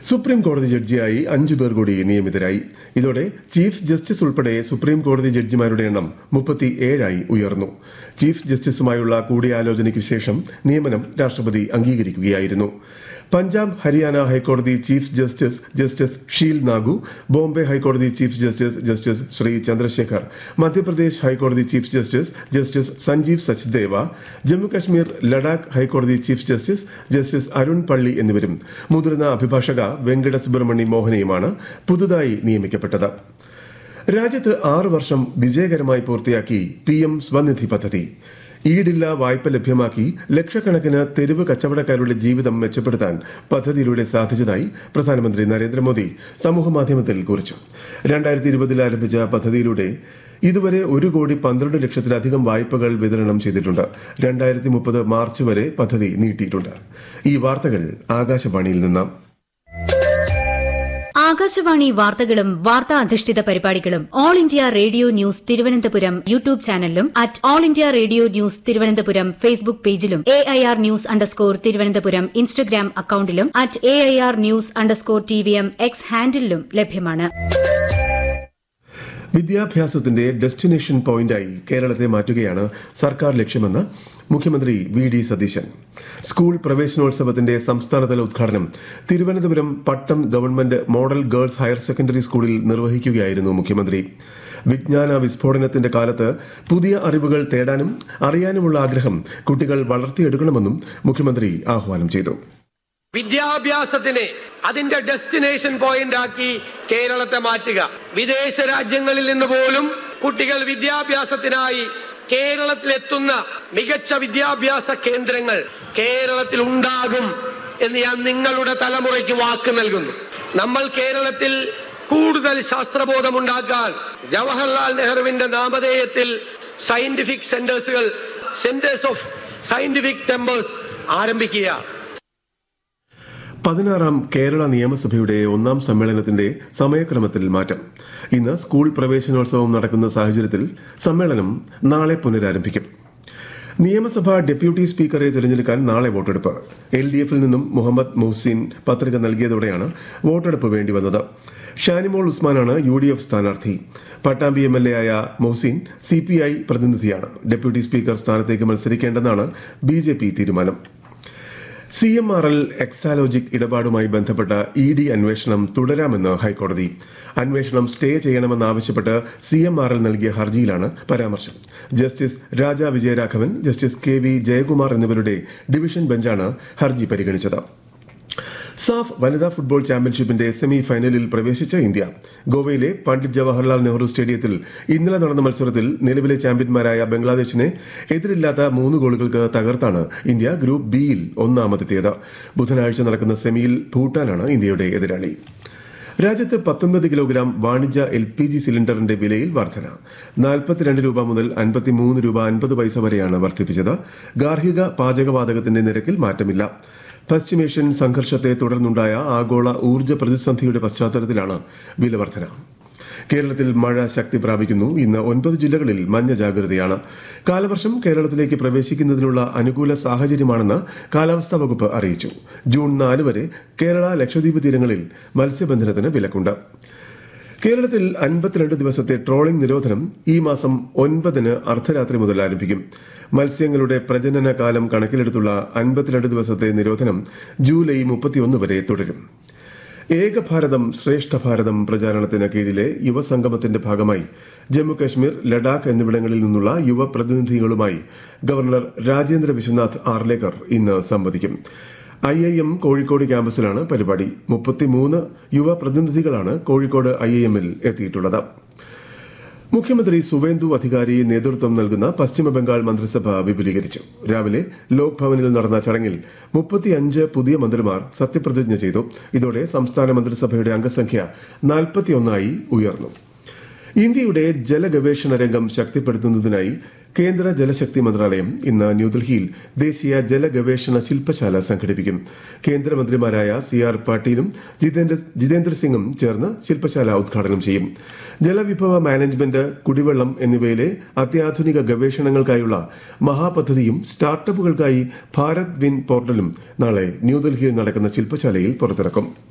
supreme കോടതി ജഡ്ജിയായി അഞ്ചു പേർ കൂടി നിയമിതരായി ഇതോടെ ചീഫ് ജസ്റ്റിസ് ഉൾപ്പെടെ സുപ്രീം കോടതി ജഡ്ജിമാരുടെ എണ്ണം മുപ്പത്തി ഏഴായി ഉയർന്നു ചീഫ് ജസ്റ്റിസുമായുള്ള കൂടിയാലോചനയ്ക്ക് ശേഷം നിയമനം രാഷ്ട്രപതി അംഗീകരിക്കുകയായിരുന്നു Punjab Haryana high court chief justice justice Sheel Nagu Bombay high court chief justice justice Shree Chandrashekhar Madhya Pradesh high court chief justice justice Sanjeev Sachdeva Jammu Kashmir Ladakh high court chief justice justice Arun പള്ളി എന്നിവരും മുതിർന്ന അഭിഭാഷക വെങ്കട സുബ്രഹ്മണ്യ മോഹനയുമാണ് പുതുതായി നിയമിക്കപ്പെട്ടത് രാജ്യത്ത് ആറ് വർഷം വിജയകരമായി പൂർത്തിയാക്കി പി എം സ്വനിധി പദ്ധതി ഈടില്ല വായ്പ ലഭ്യമാക്കി ലക്ഷക്കണക്കിന് തെരുവ് കച്ചവടക്കാരുടെ ജീവിതം മെച്ചപ്പെടുത്താൻ പദ്ധതിയിലൂടെ സാധിച്ചതായി പ്രധാനമന്ത്രി നരേന്ദ്രമോദി സമൂഹമാധ്യമത്തിൽ കുറിച്ചു രണ്ടായിരത്തി ഇരുപതിൽ ആരംഭിച്ച പദ്ധതിയിലൂടെ ഇതുവരെ ഒരു കോടി പന്ത്രണ്ട് ലക്ഷത്തിലധികം വായ്പകൾ വിതരണം ചെയ്തിട്ടുണ്ട് രണ്ടായിരത്തി മുപ്പത് മാർച്ച് വരെ പദ്ധതി നീട്ടിയിട്ടുണ്ട് ഈ വാർത്തകൾ ആകാശവാണിയിൽ നിന്നാണ് ആകാശവാണി വാർത്തകളും വാർത്താ അധിഷ്ഠിത പരിപാടികളും all India radio news Thiruvananthapuram YouTube ചാനലിലും at all India radio news Thiruvananthapuram Facebook പേജിലും A I R news underscore Thiruvananthapuram Instagram അക്കൌണ്ടിലും at A I R news underscore T V M X ഹാൻഡിലും ലഭ്യമാണ് വിദ്യാഭ്യാസത്തിന്റെ ഡെസ്റ്റിനേഷൻ പോയിന്റായി കേരളത്തെ മാറ്റുകയാണ് സർക്കാർ ലക്ഷ്യമെന്ന് മുഖ്യമന്ത്രി വി ഡി സതീശൻ സ്കൂൾ പ്രവേശനോത്സവത്തിന്റെ സംസ്ഥാനതല ഉദ്ഘാടനം Thiruvananthapuram Pattom government model girls higher secondary സ്കൂളിൽ നിർവഹിക്കുകയായിരുന്നു മുഖ്യമന്ത്രി വിജ്ഞാന വിസ്ഫോടനത്തിന്റെ കാലത്ത് പുതിയ അറിവുകൾ തേടാനും അറിയാനുമുള്ള ആഗ്രഹം കുട്ടികൾ വളർത്തിയെടുക്കണമെന്നും മുഖ്യമന്ത്രി ആഹ്വാനം ചെയ്തു വിദ്യാഭ്യാസത്തിനെ അതിന്റെ ഡെസ്റ്റിനേഷൻ പോയിന്റ് ആക്കി കേരളത്തെ മാറ്റുക വിദേശ രാജ്യങ്ങളിൽ നിന്ന് പോലും കുട്ടികൾ വിദ്യാഭ്യാസത്തിനായി കേരളത്തിലെത്തുന്ന മികച്ച വിദ്യാഭ്യാസ കേന്ദ്രങ്ങൾ കേരളത്തിൽ ഉണ്ടാകും എന്ന് ഞാൻ നിങ്ങളുടെ തലമുറയ്ക്ക് വാക്ക് നൽകുന്നു നമ്മൾ കേരളത്തിൽ കൂടുതൽ ശാസ്ത്രബോധമുണ്ടാക്കാൻ ജവഹർലാൽ നെഹ്റുവിന്റെ നാമധേയത്തിൽ സയന്റിഫിക് സെന്റേഴ്സുകൾ സെന്റേഴ്സ് ഓഫ് സയന്റിഫിക് ടെമ്പേഴ്സ് ആരംഭിക്കുക പതിനാറാം കേരള നിയമസഭയുടെ ഒന്നാം സമ്മേളനത്തിന്റെ സമയക്രമത്തിൽ മാറ്റം ഇന്ന് സ്കൂൾ പ്രവേശനോത്സവം നടക്കുന്ന സാഹചര്യത്തിൽ സമ്മേളനം നാളെ പുനരാരംഭിക്കും നിയമസഭാ ഡെപ്യൂട്ടി സ്പീക്കറെ തിരഞ്ഞെടുക്കാൻ നാളെ വോട്ടെടുപ്പ് എൽ ഡി എഫിൽ നിന്നും മുഹമ്മദ് മൊഹ്സിൻ പത്രിക നൽകിയതോടെയാണ് വോട്ടെടുപ്പ് വേണ്ടിവന്നത് ഷാനിമോൾ ഉസ്മാനാണ് യു ഡി എഫ് സ്ഥാനാർത്ഥി പട്ടാമ്പി എം എൽ എ ആയ മൊഹ്സിൻ സി പി ഐ പ്രതിനിധിയാണ് ഡെപ്യൂട്ടി സ്പീക്കർ സ്ഥാനത്തേക്ക് മത്സരിക്കേണ്ടെന്നാണ് ബി ജെ പി തീരുമാനം C M R L Exalogic ഇടപാടുമായി ബന്ധപ്പെട്ട ഇ ഡി അന്വേഷണം തുടരാമെന്ന് ഹൈക്കോടതി അന്വേഷണം സ്റ്റേ ചെയ്യണമെന്നാവശ്യപ്പെട്ട് സി എം ആർ എൽ നൽകിയ ഹർജിയിലാണ് പരാമർശം justice Raja Vijayaraghavan justice K V Jayakumar എന്നിവരുടെ ഡിവിഷൻ ബെഞ്ചാണ് ഹർജി പരിഗണിച്ചത് സാഫ് വനിതാ ഫുട്ബോൾ ചാമ്പ്യൻഷിപ്പിന്റെ സെമി ഫൈനലിൽ പ്രവേശിച്ച ഇന്ത്യ ഗോവയിലെ പണ്ഡിറ്റ് ജവഹർലാൽ നെഹ്റു സ്റ്റേഡിയത്തിൽ ഇന്നലെ നടന്ന മത്സരത്തിൽ നിലവിലെ ചാമ്പ്യന്മാരായ ബംഗ്ലാദേശിനെ എതിരില്ലാത്ത മൂന്ന് ഗോളുകൾക്ക് തകർത്താണ് ഇന്ത്യ ഗ്രൂപ്പ് ബിയിൽ ഒന്നാമതെത്തിയത് ബുധനാഴ്ച നടക്കുന്ന സെമിയിൽ ഭൂട്ടാനാണ് ഇന്ത്യയുടെ എതിരാളി രാജ്യത്ത് പത്തൊൻപത് കിലോഗ്രാം വാണിജ്യ എൽ പി ജി സിലിണ്ടറിന്റെ വിലയിൽ വർധന നാൽപ്പത്തിരണ്ട് രൂപ മുതൽ അൻപത്തിമൂന്ന് രൂപ അൻപത് പൈസ വരെയാണ് വർദ്ധിപ്പിച്ചത് ഗാർഹിക പാചകവാതകത്തിന്റെ നിരക്കിൽ മാറ്റമില്ല പശ്ചിമേഷ്യൻ സംഘർഷത്തെ തുടർന്നുണ്ടായ ആഗോള ഊർജ്ജ പ്രതിസന്ധിയുടെ പശ്ചാത്തലത്തിലാണ് വില വർധന കേരളത്തിൽ മഴ ശക്തി പ്രാപിക്കുന്നു ഇന്ന് ഒൻപത് ജില്ലകളിൽ മഞ്ഞ ജാഗ്രതയാണ് കാലവർഷം കേരളത്തിലേക്ക് പ്രവേശിക്കുന്നതിനുള്ള അനുകൂല സാഹചര്യമാണെന്ന് കാലാവസ്ഥാ വകുപ്പ് അറിയിച്ചു ജൂൺ നാല് വരെ കേരള ലക്ഷദ്വീപ് തീരങ്ങളിൽ മത്സ്യബന്ധനത്തിന് വിലക്കുണ്ട് കേരളത്തിൽ അൻപത്തിരണ്ട് ദിവസത്തെ ട്രോളിംഗ് നിരോധനം ഈ മാസം ഒൻപതിന് അർദ്ധരാത്രി മുതൽ ആരംഭിക്കും മത്സ്യങ്ങളുടെ പ്രജനന കാലം കണക്കിലെടുത്തുള്ള അൻപത്തിരണ്ട് ദിവസത്തെ നിരോധനം ജൂലൈ മുപ്പത്തിയൊന്ന് വരെ തുടരും ഏക ഭാരതം ശ്രേഷ്ഠ ഭാരതം പ്രചാരണത്തിന് കീഴിലെ യുവസംഗമത്തിന്റെ ഭാഗമായി ജമ്മുകശ്മീർ ലഡാക്ക് എന്നിവിടങ്ങളിൽ നിന്നുള്ള യുവ പ്രതിനിധികളുമായി ഗവർണർ രാജേന്ദ്ര വിശ്വനാഥ് ആർലേക്കർ ഇന്ന് സംവദിക്കും ഐ ഐ എം കോഴിക്കോട് ക്യാമ്പസിലാണ് പരിപാടി മുപ്പത്തിമൂന്ന് യുവ പ്രതിനിധികളാണ് കോഴിക്കോട് ഐ ഐ എമ്മിൽ എത്തിയിട്ടുള്ളത് മുഖ്യമന്ത്രി സുവേന്ദു അധികാരി നേതൃത്വം നൽകുന്ന പശ്ചിമബംഗാൾ മന്ത്രിസഭ വിപുലീകരിച്ചു രാവിലെ ലോക് ഭവനിൽ നടന്ന ചടങ്ങിൽ മുപ്പത്തിയഞ്ച് പുതിയ മന്ത്രിമാർ സത്യപ്രതിജ്ഞ ചെയ്തു ഇതോടെ സംസ്ഥാന മന്ത്രിസഭയുടെ അംഗസംഖ്യ നാൽപ്പത്തിയൊന്നായി ഉയർന്നു ഇന്ത്യയുടെ ജലഗവേഷണ രംഗം ശക്തിപ്പെടുത്തുന്നതിനായി കേന്ദ്ര ജലശക്തി മന്ത്രാലയം ഇന്ന് ന്യൂഡൽഹിയിൽ ദേശീയ ജലഗവേഷണ ശില്പശാല സംഘടിപ്പിക്കും കേന്ദ്രമന്ത്രിമാരായ സി ആർ പാട്ടീലും ജിതേന്ദ്ര ജിതേന്ദ്ര സിംഗും ചേർന്ന് ശില്പശാല ഉദ്ഘാടനം ചെയ്യും ജലവിഭവ മാനേജ്മെന്റ് കുടിവെള്ളം എന്നിവയിലെ അത്യാധുനിക ഗവേഷണങ്ങൾക്കായുള്ള മഹാപദ്ധതിയും സ്റ്റാർട്ടപ്പുകൾക്കായി ഭാരത് വിൻ പോർട്ടലും നാളെ ന്യൂഡൽഹിയിൽ നടക്കുന്ന ശില്പശാലയിൽ പുറത്തിറക്കും